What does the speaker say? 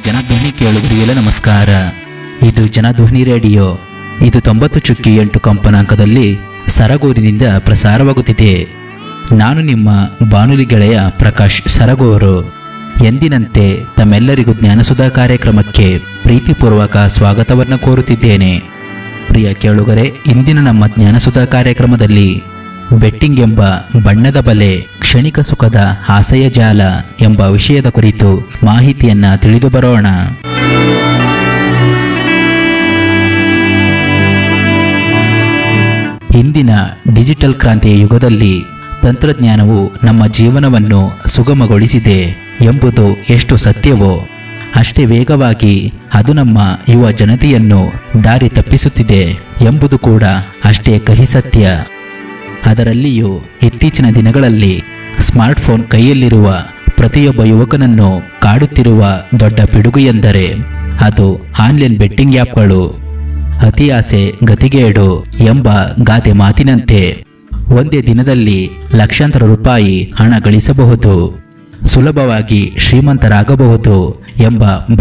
ಜನಧ್ವನಿ ಕೇಳುಗರಿಗೆಲ್ಲ ನಮಸ್ಕಾರ ಇದು ಜನಧ್ವನಿ ರೇಡಿಯೋ ಇದು ತೊಂಬತ್ತು ಚುಕ್ಕಿ ಎಂಟು ಕಂಪನಾಂಕದಲ್ಲಿ ಸರಗೂರಿನಿಂದ ಪ್ರಸಾರವಾಗುತ್ತಿದೆ ನಾನು ನಿಮ್ಮ ಬಾನುಲಿ ಗೆಳೆಯ ಪ್ರಕಾಶ್ ಸರಗೂರು ಎಂದಿನಂತೆ ತಮ್ಮೆಲ್ಲರಿಗೂ ಜ್ಞಾನಸುಧಾ ಕಾರ್ಯಕ್ರಮಕ್ಕೆ ಪ್ರೀತಿಪೂರ್ವಕ ಸ್ವಾಗತವನ್ನು ಕೋರುತ್ತಿದ್ದೇನೆ ಪ್ರಿಯ ಕೇಳುಗರೆ ಇಂದಿನ ನಮ್ಮ ಜ್ಞಾನಸುಧಾ ಕಾರ್ಯಕ್ರಮದಲ್ಲಿ ಬೆಟ್ಟಿಂಗ್ ಎಂಬ ಬಣ್ಣದ ಬಲೆ ಕ್ಷಣಿಕ ಸುಖದ ಆಸೆಯ ಜಾಲ ಎಂಬ ವಿಷಯದ ಕುರಿತು ಮಾಹಿತಿಯನ್ನ ತಿಳಿದು ಬರೋಣ ಇಂದಿನ ಡಿಜಿಟಲ್ ಕ್ರಾಂತಿಯ ಯುಗದಲ್ಲಿ ತಂತ್ರಜ್ಞಾನವು ನಮ್ಮ ಜೀವನವನ್ನು ಸುಗಮಗೊಳಿಸಿದೆ ಎಂಬುದು ಎಷ್ಟು ಸತ್ಯವೋ ಅಷ್ಟೇ ವೇಗವಾಗಿ ಅದು ನಮ್ಮ ಯುವ ಜನತೆಯನ್ನು ದಾರಿ ತಪ್ಪಿಸುತ್ತಿದೆ ಎಂಬುದು ಕೂಡ ಅಷ್ಟೇ ಕಹಿ ಸತ್ಯ ಅದರಲ್ಲಿಯೂ ಇತ್ತೀಚಿನ ದಿನಗಳಲ್ಲಿ ಸ್ಮಾರ್ಟ್ಫೋನ್ ಕೈಯಲ್ಲಿರುವ ಪ್ರತಿಯೊಬ್ಬ ಯುವಕನನ್ನು ಕಾಡುತ್ತಿರುವ ದೊಡ್ಡ ಪಿಡುಗು ಎಂದರೆ ಅದು ಆನ್ಲೈನ್ ಬೆಟ್ಟಿಂಗ್ ಆ್ಯಪ್ಗಳು ಅತಿ ಆಸೆ ಗತಿಗೇಡು ಎಂಬ ಗಾದೆ ಮಾತಿನಂತೆ ಒಂದೇ ದಿನದಲ್ಲಿ ಲಕ್ಷಾಂತರ ರೂಪಾಯಿ ಹಣ ಗಳಿಸಬಹುದು ಸುಲಭವಾಗಿ ಶ್ರೀಮಂತರಾಗಬಹುದು ಎಂಬ